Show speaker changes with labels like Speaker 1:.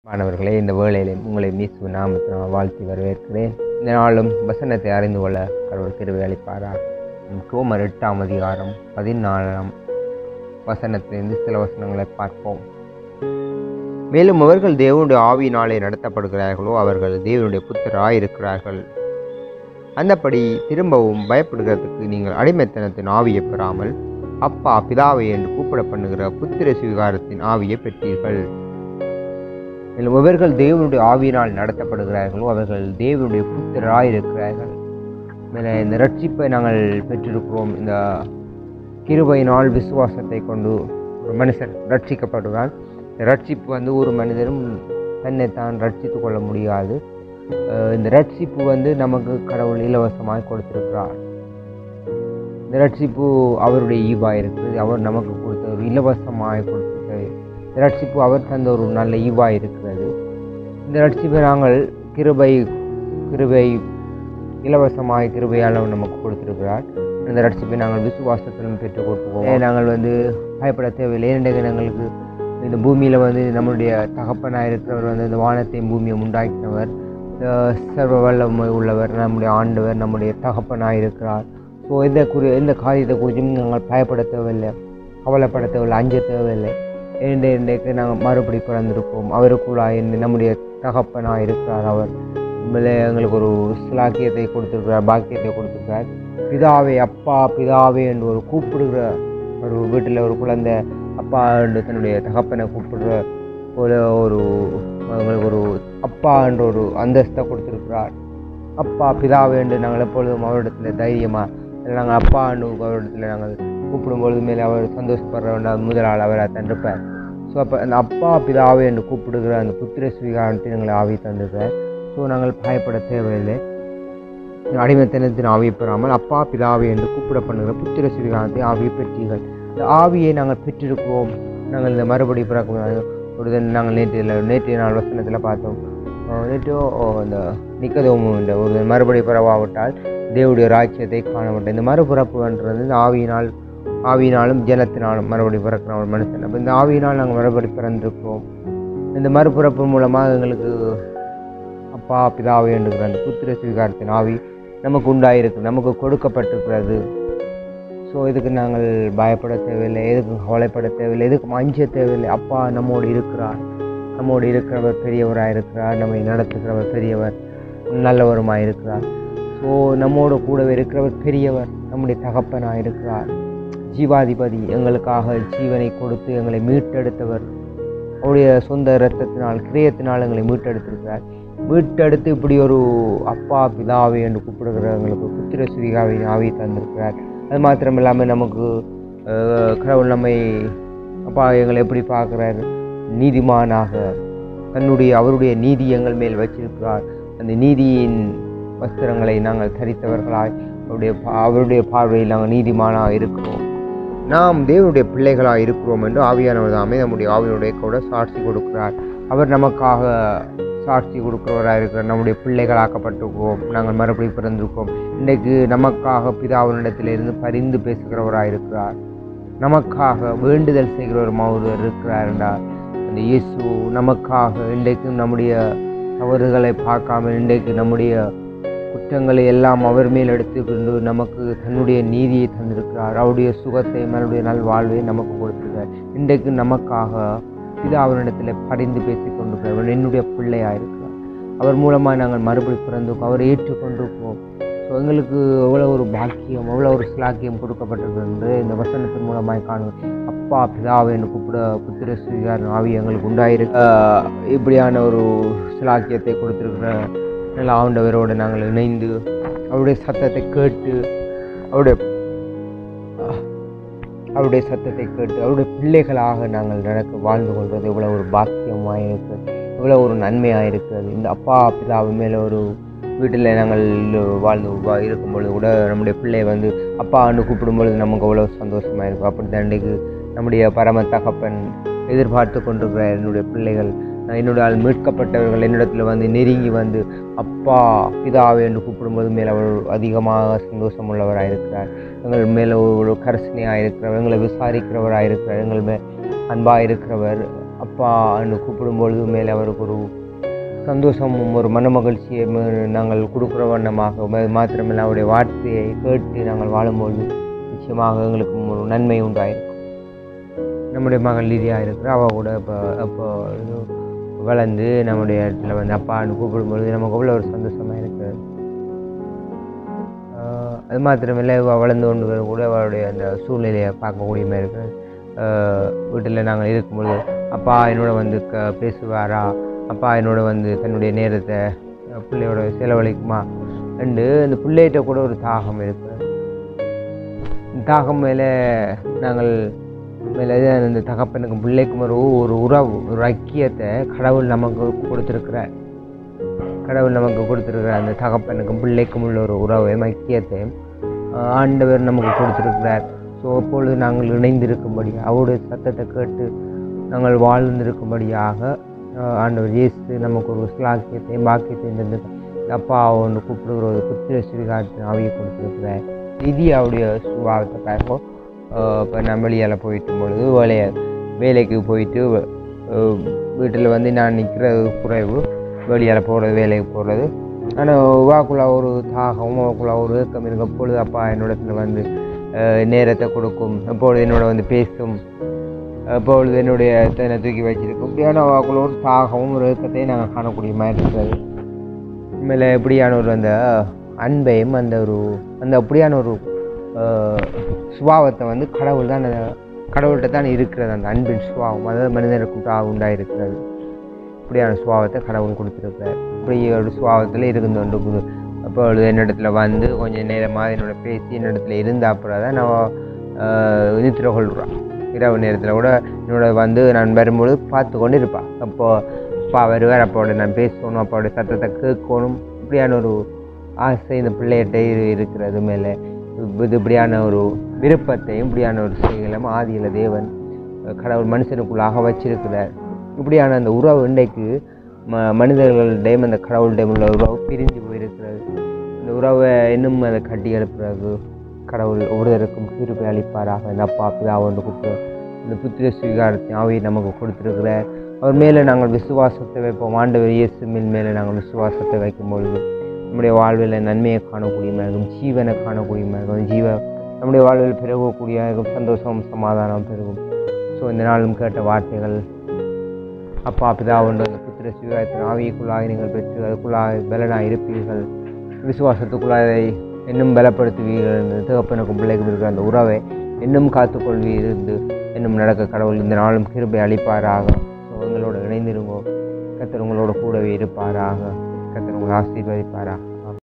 Speaker 1: மாணவர்களே இந்த வேளையிலே உங்களை மீசு நாமத்தினால் வாழ்த்தி வரவேற்கிறேன் இந்த நாளும் வசனத்தை அறிந்து கொள்ள கடவுள் கிருபை அளிப்பாரார் ரோமர் எட்டாம் அதிகாரம் பதினாலாம் வசனத்திலிருந்து சில வசனங்களை பார்ப்போம் மேலும் அவர்கள் தேவனுடைய ஆவியினாலே நடத்தப்படுகிறார்களோ அவர்கள் தேவனுடைய புத்தராய் இருக்கிறார்கள் அந்தபடி திரும்பவும் பயப்படுகிறதுக்கு நீங்கள் அடிமைத்தனத்தின் ஆவியை பெறாமல் அப்பா பிதாவை என்று கூப்பிட பண்ணுகிற புத்திர சுவிகாரத்தின் ஆவியை பெற்றீர்கள் மேலும் இவர்கள் தேவனுடைய ஆவியினால் நடத்தப்படுகிறார்களோ அவர்கள் தேவனுடைய புத்திரராய் இருக்கிறார்கள் மேலே இந்த ரட்சிப்பை நாங்கள் பெற்றிருக்கிறோம் இந்த கிருபையினால் விசுவாசத்தை கொண்டு ஒரு மனுஷன் ரட்சிக்கப்படுகிறான் இந்த ரட்சிப்பு வந்து ஒரு மனிதனும் தன்னை தான் ரட்சித்து கொள்ள முடியாது அஹ் இந்த ரட்சிப்பு வந்து நமக்கு கடவுள் இலவசமாக கொடுத்திருக்கிறார் இந்த ரட்சிப்பு அவருடைய ஈவாக இருக்குது அவர் நமக்கு கொடுத்த ஒரு இலவசமாக கொடுத்திருக்கிறது இந்த ரட்சிப்பு அவர் தந்த ஒரு நல்ல ஈவாக இருக்கிறது இந்த ரட்சிப்பை நாங்கள் கிருபை கிருபை இலவசமாக கிருபையால் அவர் நமக்கு கொடுத்திருக்கிறார் இந்த ரட்சிப்பை நாங்கள் விசுவாசத்திலும் பெற்றுக் கொடுப்போம் நாங்கள் வந்து பயப்பட தேவையில்லை ஏனென்றால் எங்களுக்கு இந்த பூமியில் வந்து நம்முடைய தகப்பனாக இருக்கிறவர் வந்து இந்த வானத்தையும் பூமியை உண்டாக்கினவர் அஹ் சர்வ வல்லமை உள்ளவர் நம்முடைய ஆண்டவர் நம்முடைய தகப்பனாக இருக்கிறார் ஸோ எந்த குறி எந்த காரியத்தை குறித்தும் நாங்கள் பயப்பட தேவையில்லை கவலைப்பட தேவையில்லை அஞ்ச தேவையில்லை இரண்டு இன்றைக்கு நாங்கள் மறுபடி பிறந்திருக்கோம் அவருக்குள்ளாய் நம்முடைய தகப்பனாக இருக்கிறார் அவர் உண்மையிலே எங்களுக்கு ஒரு சிலாக்கியத்தை கொடுத்துருக்கிறார் பாக்கியத்தை கொடுத்துருக்கிறார் பிதாவே அப்பா பிதாவே என்று ஒரு கூப்பிடுகிற ஒரு வீட்டில் ஒரு குழந்தை அப்பா என்று தன்னுடைய தகப்பனை கூப்பிடுற போல ஒரு எங்களுக்கு ஒரு அப்பா என்ற ஒரு அந்தஸ்தை கொடுத்துருக்கிறார் அப்பா பிதாவே என்று நாங்கள் எப்பொழுதும் அவரிடத்தில் தைரியமாக நாங்கள் அப்பா என்று அவரிடத்தில் நாங்கள் கூப்பிடும்பொழுது மேலே அவர் சந்தோஷப்படுற வேண்டாம் முதலாள் அவரை தந்திருப்பார் ஸோ அப்போ அந்த அப்பா பிதாவே என்று கூப்பிடுகிற அந்த புத்திர ஸ்வீகாரத்தை எங்களை ஆவி தந்திருக்கிறார் ஸோ நாங்கள் பயப்பட தேவையில்லை அடிமைத்தனத்தின் ஆவியை பெறாமல் அப்பா பிதாவை என்று கூப்பிட பண்ணுகிற புத்திர ஸ்வீகாரத்தை ஆவியை பெற்றீர்கள் இந்த ஆவியை நாங்கள் பெற்றிருக்கிறோம் நாங்கள் இந்த மறுபடி பிறக்க ஒரு தினம் நாங்கள் நேற்று நேற்றைய நாள் வசனத்தில் பார்த்தோம் அஹ் நேற்று இந்த நிக்கதோமு இந்த ஒரு மறுபடி பிறவாவிட்டால் தேவனுடைய ராஜ்யத்தை காண மாட்டேன் இந்த மறுபிறப்புன்றது இந்த ஆவியினால் ஆவியினாலும் ஜனத்தினாலும் மறுபடி பிறக்கிற ஒரு மனுஷன் அப்போ இந்த ஆவியினால் நாங்கள் மறுபடி பிறந்திருக்கிறோம் இந்த மறுபிறப்பு மூலமாக எங்களுக்கு அப்பா பிதாவை என்கிற அந்த புத்திர ஸ்வீகாரத்தின் ஆவி நமக்கு உண்டாயிருக்கு நமக்கு கொடுக்கப்பட்டிருக்கிறது ஸோ இதுக்கு நாங்கள் பயப்பட தேவையில்லை எதுக்கும் கவலைப்பட தேவையில்லை எதுக்கும் அஞ்ச தேவையில்லை அப்பா நம்மோடு இருக்கிறார் நம்மோடு இருக்கிறவர் பெரியவராக இருக்கிறார் நம்மை நடத்துகிறவர் பெரியவர் நல்லவருமாக இருக்கிறார் ஸோ நம்மோடு கூடவே இருக்கிறவர் பெரியவர் நம்முடைய தகப்பனாக இருக்கிறார் ஜீவாதிபதி எங்களுக்காக ஜீவனை கொடுத்து எங்களை மீட்டெடுத்தவர் அவருடைய சொந்த இரத்தத்தினால் கிரியத்தினால் எங்களை மீட்டெடுத்திருக்கிறார் மீட்டெடுத்து இப்படி ஒரு அப்பா பிதாவை என்று கூப்பிடுகிறவங்களுக்கு புத்திர சுவிகாவின் ஆவி தந்திருக்கிறார் அது மாத்திரம் இல்லாமல் நமக்கு அஹ், கடவுள் நம்மை அப்பா எங்களை எப்படி பார்க்குறார் நீதிமானாக தன்னுடைய அவருடைய நீதி எங்கள் மேல் வச்சிருக்கிறார் அந்த நீதியின் வஸ்திரங்களை நாங்கள் தரித்தவர்களாய் அவருடைய பா- அவருடைய பார்வையில் நாங்கள் நீதிமானாக இருக்கிறோம் நாம் தேவனுடைய பிள்ளைகளாக இருக்கிறோம் என்று ஆவியானவர் தாமே நம்முடைய ஆவியினுடைய கூட சாட்சி கொடுக்கிறார் அவர் நமக்காக சாட்சி கொடுக்கிறவராக இருக்கிறார் நம்முடைய பிள்ளைகளாக்கப்பட்டிருக்கிறோம் நாங்கள் மறுபடியும் பிறந்திருக்கோம் இன்றைக்கு நமக்காக பிதாவினிடத்திலிருந்து பரிந்து பேசுகிறவராக இருக்கிறார் நமக்காக வேண்டுதல் செய்கிறவருமாக ஒருவர் இருக்கிறார் என்றார் அந்த இயேசு நமக்காக இன்றைக்கும் நம்முடைய தவறுகளை பார்க்காமல் இன்றைக்கு நம்முடைய குற்றங்களை எல்லாம் அவர் மேல் எடுத்துக்கொண்டு நமக்கு தன்னுடைய நீதியை தந்திருக்கிறார் அவருடைய சுகத்தை அவருடைய நல்வாழ்வை நமக்கு கொடுத்திருக்கிறார் இன்றைக்கு நமக்காக இது அவரிடத்தில் பரிந்து பேசி கொண்டிருக்கிறார் என்னுடைய பிள்ளையாக இருக்கிறார் அவர் மூலமாக நாங்கள் மறுபடி பிறந்திருக்கோம் அவரை ஏற்றுக்கொண்டிருக்கோம் ஸோ எங்களுக்கு எவ்வளோ ஒரு பாக்கியம் எவ்வளோ ஒரு சிலாக்கியம் கொடுக்கப்பட்டிருக்கு என்று இந்த வசனத்தின் மூலமாக காணும் அப்பா பிதாவை என்று கூப்பிட புத்திர ஸ்ரீகார் ஆவி எங்களுக்கு உண்டாயிருக்கு ஆஹ் இப்படியான ஒரு சிலாக்கியத்தை கொடுத்திருக்கிற நல்ல ஆண்டவரோடு நாங்கள் இணைந்து அவருடைய சத்தத்தை கேட்டு அவருடைய அவருடைய சத்தத்தை கேட்டு அவருடைய பிள்ளைகளாக நாங்கள் நடக்க வாழ்ந்து கொள்வது இவ்வளோ ஒரு பாக்கியமாக இருக்கிறது இவ்வளோ ஒரு நன்மையாக இருக்கிறது இந்த அப்பா பிதாவு மேலே ஒரு வீட்டில் நாங்கள் வாழ்ந்து வா- இருக்கும் பொழுது கூட நம்முடைய பிள்ளை வந்து அப்பான்னு கூப்பிடும் பொழுது நமக்கு அவ்வளோ சந்தோஷமாக இருக்கும் அப்படி தண்டைக்கு நம்முடைய பரம தகப்பன் எதிர்பார்த்து கொண்டிருக்கிற என்னுடைய பிள்ளைகள் நான் என்னுடைய ஆள் மீட்கப்பட்டவர்கள் என்னிடத்தில் வந்து நெருங்கி வந்து அப்பா பிதாவை என்று கூப்பிடும்போது மேலே அவர் அதிகமாக சந்தோஷம் உள்ளவராக இருக்கிறார் எங்கள் மேலே ஒரு கரசனையாக இருக்கிறவர் எங்களை விசாரிக்கிறவராக இருக்கிறார் எங்கள் மே அன்பாக இருக்கிறவர் அப்பான்னு கூப்பிடும் பொழுது மேலே அவருக்கு ஒரு சந்தோஷமும் ஒரு மன மகிழ்ச்சியை ம- நாங்கள் கொடுக்குற வண்ணமாக ம- மாத்திரமல்ல அவருடைய வார்த்தையை கேட்டு நாங்கள் வாழும்பொழுது நிச்சயமாக எங்களுக்கு ஒரு நன்மை உண்டாயிருக்கும் நம்முடைய மகள் லிதியா இருக்கிற அவள் கூட இப்போ இப்போ இது வளர்ந்து நம்முடைய இடத்துல வந்து அப்பான்னு கூப்பிடும் பொழுது நமக்கு அவ்வளோ ஒரு சந்தோஷமாக இருக்குது ஆஹ் அது மாத்திரமில்லை இவ வளர்ந்து கொண்டு வர கூட அவளுடைய அந்த சூழ்நிலையை பார்க்கக்கூடிய மாதிரி இருக்குது வீட்டில் நாங்கள் இருக்கும்பொழுது அப்பா என்னோட வந்து க பேசுவாரா அப்பா என்னோட வந்து தன்னுடைய நேரத்தை அஹ், பிள்ளையோட செலவழிக்குமா ரெண்டு அந்த பிள்ளைகிட்ட கூட ஒரு தாகம் இருக்குது இந்த தாகம் மேலே நாங்கள் மேலே அந்த தகப்பனுக்கும் பிள்ளைக்கும் ஒரு ஒரு உறவு ஒரு ஐக்கியத்தை கடவுள் நமக்கு கொடுத்துருக்கிறார் கடவுள் நமக்கு கொடுத்துருக்கிற அந்த தகப்பனுக்கும் பிள்ளைக்கும் உள்ள ஒரு உறவை ஐக்கியத்தை ஆஹ், ஆண்டவர் நமக்கு கொடுத்துருக்கிறார் ஸோ அப்பொழுது நாங்கள் இணைந்திருக்கும்படி அவருடைய சத்தத்தை கேட்டு நாங்கள் வாழ்ந்திருக்கும்படியாக ஆஹ், ஆண்டவர் இயேசு நமக்கு ஒரு சிலாக்கியத்தையும் பாக்கியத்தையும் தந்து அப்பா ஒன்று கூப்பிடுகிற ஒரு புத்திர ஸ்ரீகாரத்தின் ஆவியை கொடுத்துருக்கிறார் நிதி அவருடைய சுபாவத்தை பாருங்க இப்போ நான் வெளியால் போயிட்டு பொழுது வேலையை வேலைக்கு போயிட்டு வீட்டில் வந்து நான் நிற்கிறது குறைவு வெளியால் போகிறது வேலைக்கு போகிறது ஆனால் வாக்குள்ள ஒரு தாகம் வாக்குள்ள ஒரு ஏக்கம் இருக்கு அப்பொழுது அப்பா என்னோடத்துல வந்து அஹ், நேரத்தை கொடுக்கும் அப்பொழுது என்னோட வந்து பேசும் அப்பொழுது என்னுடைய தன்னை தூக்கி வச்சிருக்கும் இப்படியான வாக்குள்ள ஒரு தாகமும் ஒரு ஏக்கத்தையும் நாங்கள் காணக்கூடிய மாதிரி இருக்கிறது உண்மையில் எப்படியான ஒரு அந்த அன்பையும் அந்த ஒரு அந்த அப்படியான ஒரு அஹ், சுபாவத்தை வந்து கடவுள் தான் அந்த- கடவுள்கிட்ட தான் இருக்கிறது அந்த அன்பின் சுபாவம் அதாவது மனிதனுக்கு உண்டாயிருக்கிறது இப்படியான சுபாவத்தை கடவுள் கொடுத்துருக்கார் இப்படி ஒரு சுபாவத்தில் இருந்து கொண்டு அப்பொழுது என்னிடத்துல வந்து கொஞ்சம் நேரமாக என்னோட பேசி என்னிடத்துல இருந்த அப்புறம் தான் நான் ஆஹ், நித்திர கொள்கிறான் இரவு நேரத்தில் கூட என்னோட வந்து நான் வரும்பொழுது பார்த்து கொண்டு இருப்பாள் அப்போ அப்பா வருவார் அப்போட நான் பேசணும் அப்பாவோட சத்தத்தை கேட்கணும் இப்படியான ஒரு ஆசை இந்த பிள்ளைகிட்ட இரு- இருக்கிறது மேலே இது இப்படியான ஒரு விருப்பத்தையும் இப்படியான ஒரு செயலும் ஆதியில தேவன் அஹ், கடவுள் மனுஷனுக்குள்ளாக வச்சிருக்கிறார் இப்படியான அந்த உறவு இன்றைக்கு ம மனிதர்களிடையும் அந்த கடவுளிடையும் உள்ள உறவு பிரிஞ்சு போயிருக்கிறது இந்த உறவை இன்னும் அதை கட்டி எழுப்புறது கடவுள் ஒவ்வொருவருக்கும் கிருபை அளிப்பாராக இந்த அப்பா பிதா ஒன்று கொடுத்து இந்த புத்திர ஸ்வீகாரத்தை ஆவியை நமக்கு கொடுத்துருக்கிறார் அவர் மேலே நாங்கள் விசுவாசத்தை வைப்போம் ஆண்டவர் இயேசுவின் மேலே நாங்கள் விசுவாசத்தை வைக்கும் பொழுது நம்முடைய வாழ்வில் நன்மையை காணக்கூடியமாக இருக்கும் ஜீவனை காணக்கூடியமாக இருக்கும் ஜீவ நம்முடைய வாழ்வில் பெருகக்கூடிய இருக்கும் சந்தோஷம் சமாதானம் பெருகும் ஸோ இந்த நாளும் கேட்ட வார்த்தைகள் அப்பா பிதா ஒன்று அந்த புத்திர சிவகாயத்தின் ஆவியக்குள்ளாக நீங்கள் பெற்று அதுக்குள்ளாக பலனாக இருப்பீர்கள் விசுவாசத்துக்குள்ளாக இன்னும் பலப்படுத்துவீர்கள் இந்த தகப்பனுக்கும் பிள்ளைக்கும் இருக்கிற அந்த உறவை இன்னும் காத்துக்கொள்வீர் இருந்து இன்னும் நடக்க கடவுள் இந்த நாளும் கிருபை அளிப்பாராக ஸோ எங்களோட இணைந்திருங்கோ கத்தர் உங்களோட கூடவே இருப்பாராக கத்தர் உங்களை ஆசீர்வதிப்பாராக